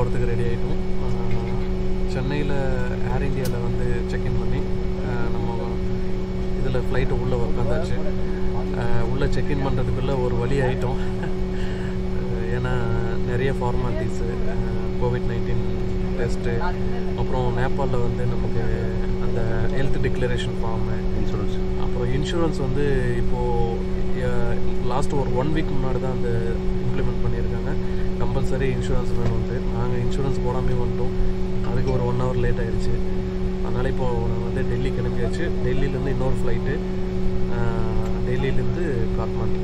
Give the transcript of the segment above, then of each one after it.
போகிறதுக்கு ரெடி ஆகிட்டோம் சென்னையில் ஏர் இந்தியாவில் வந்து செக்இன் பண்ணி ஆஹ் நம்ம இதில் ஃப்ளைட்டு உள்ளே உட்காந்தாச்சு உள்ளே செக்இன் பண்ணுறதுக்குள்ளே ஒரு வழி ஆகிட்டோம் ஏன்னா நிறைய ஃபார்மாலிட்டிஸு கோவிட் நைன்டீன் டெஸ்ட்டு அப்புறம் நேபாளில் வந்து நமக்கு அந்த ஹெல்த் டிக்ளரேஷன் ஃபார்மு இன்சூரன்ஸ் அப்புறம் இன்சூரன்ஸ் வந்து இப்போது லாஸ்ட் ஒரு ஒன் வீக் முன்னாடி தான் அந்த இம்ப்ளிமெண்ட் பண்ணியிருக்காங்க கம்பல்சரி இன்சூரன்ஸ் வேணும்ட்டு நாங்கள் இன்சூரன்ஸ் போடாமே வந்துட்டோம் அதுக்கு ஒரு ஒன் ஹவர் லேட் ஆயிடுச்சு அதனால் இப்போது நான் வந்து டெல்லி கிளம்பியாச்சு டெல்லியிலேருந்து இன்னொரு ஃப்ளைட்டு டெல்லியிலேருந்து காட்மாண்டு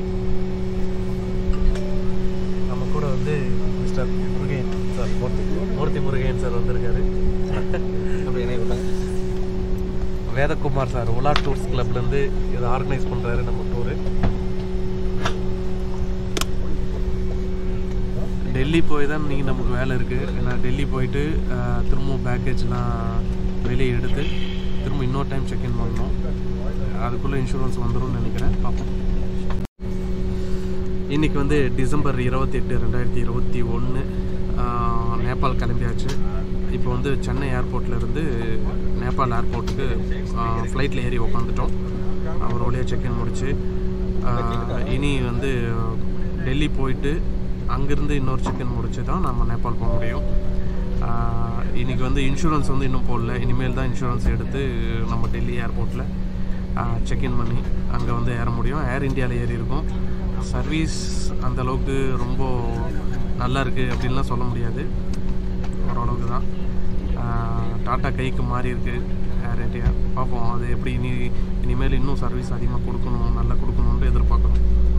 நம்ம கூட வந்து mister Murugan sir Murthy Murthy Murugan sir வந்திருக்காரு அப்படி என்ன பண்ணாங்க வேதகுமார் சார் உலா டூர்ஸ் கிளப்லேருந்து இதை ஆர்கனைஸ் பண்ணுறாரு நம்ம டூரு டெல்லி போய் தான் நீங்கள் நமக்கு வேலை இருக்குது ஏன்னா டெல்லி போயிட்டு அஹ், திரும்பவும் பேக்கேஜ்லாம் வெளியே எடுத்து திரும்ப இன்னொரு டைம் செக்இன் பண்ணணும் அதுக்குள்ளே இன்சூரன்ஸ் வந்துரும்னு நினைக்கிறேன் பார்ப்போம் இன்றைக்கி வந்து டிசம்பர் இருபத்தெட்டு ரெண்டாயிரத்தி இருபத்தி ஒன்று நேபாள் கிளம்பியாச்சு இப்போ வந்து சென்னை ஏர்போர்ட்ல இருந்து நேபாள் ஏர்போர்ட்டுக்கு ஃப்ளைட்டில் ஏறி உக்காந்துட்டோம் ஒரு வழியாக செக்இன் முடிச்சு ஆஹ், இனி வந்து டெல்லி போயிட்டு அங்கேருந்து இன்னொரு செக்இன் முடிச்சு தான் நம்ம நேபாள் போக முடியும் ஆஹ், இன்னைக்கு வந்து இன்சூரன்ஸ் வந்து இன்னும் போடல இனிமேல் தான் இன்சூரன்ஸ் எடுத்து நம்ம டெல்லி ஏர்போர்ட்டில் செக்இன் பண்ணி அங்கே வந்து ஏற முடியும் ஏர் இந்தியாவில் ஏறி இருக்கோம் சர்வீஸ் அந்த அளவுக்கு ரொம்ப நல்லா இருக்குது அப்படின்லாம் சொல்ல முடியாது ஓரளவுக்கு தான் ஆஹ் டாட்டா கைக்கு மாறி இருக்கு ஏர் இந்தியா பார்ப்போம் அது எப்படி இனி இனிமேல் இன்னும் சர்வீஸ் அதிகமாக கொடுக்கணும் நல்லா கொடுக்கணுன்ட்டு எதிர்பார்க்குறோம்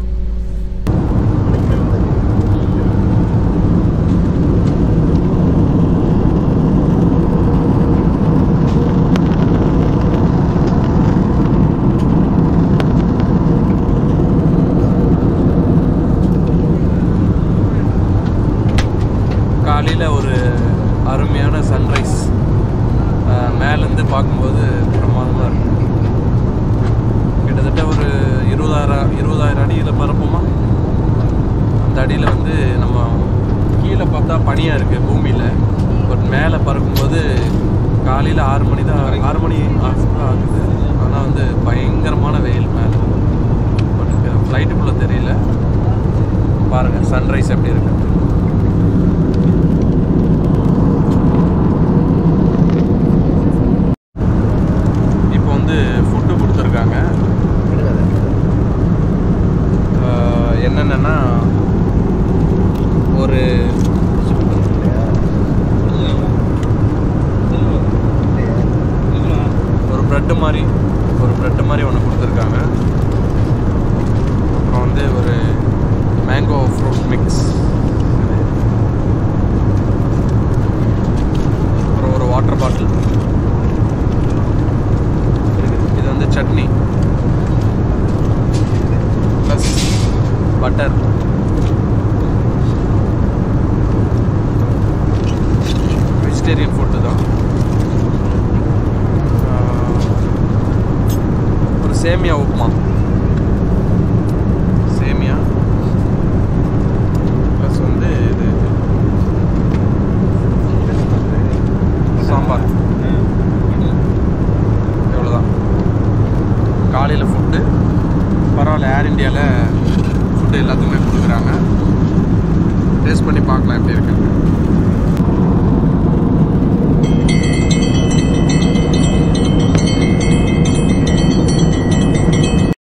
காலையில் ஒரு அருமையான சன்ரைஸ் மேலேருந்து பார்க்கும்போது பிரமாதமாக இருக்கும் கிட்டத்தட்ட ஒரு இருபதாயிரம் இருபதாயிரம் அடியில் பரப்புமா அந்த அடியில் வந்து நம்ம கீழே பார்த்தா பனியாக இருக்குது பூமியில் பட் மேலே பறக்கும்போது காலையில் ஆறு மணி தான் ஆறு மணி ஆ- ஆகுது ஆனால் வந்து பயங்கரமான வெயில் மேலே பட் ஃப்ளைட்டுக்குள்ளே தெரியல பாருங்கள் சன்ரைஸ் எப்படி இருக்குது இப்போ வந்து ஃபுட்டு கொடுத்துருக்காங்க ஆஹ் என்னென்னன்னா ஒரு ஒரு ப்ரெட்டு மாதிரி ஒரு ப்ரெட்டு மாதிரி ஒன்று கொடுத்துருக்காங்க அப்புறம் வந்து ஒரு மேங்கோ ஃப்ரூட் மிக்ஸ் அப்புறம் ஒரு வாட்டர் பாட்டில் இது வந்து chutney plus butter vegetarian food தான் ஆஹ், ஒரு சேமியா உப்புமா சேமியா ப்ளஸ் வந்து இது சாம்பார் இவ்வளோதான் காலையில் ஃபுட்டு பரவாயில்ல ஏர் இந்தியாவில் ஃபுட்டு எல்லாத்துக்குமே கொடுக்குறாங்க டேஸ்ட் பண்ணி பார்க்கலாம் எப்படி இருக்குன்னு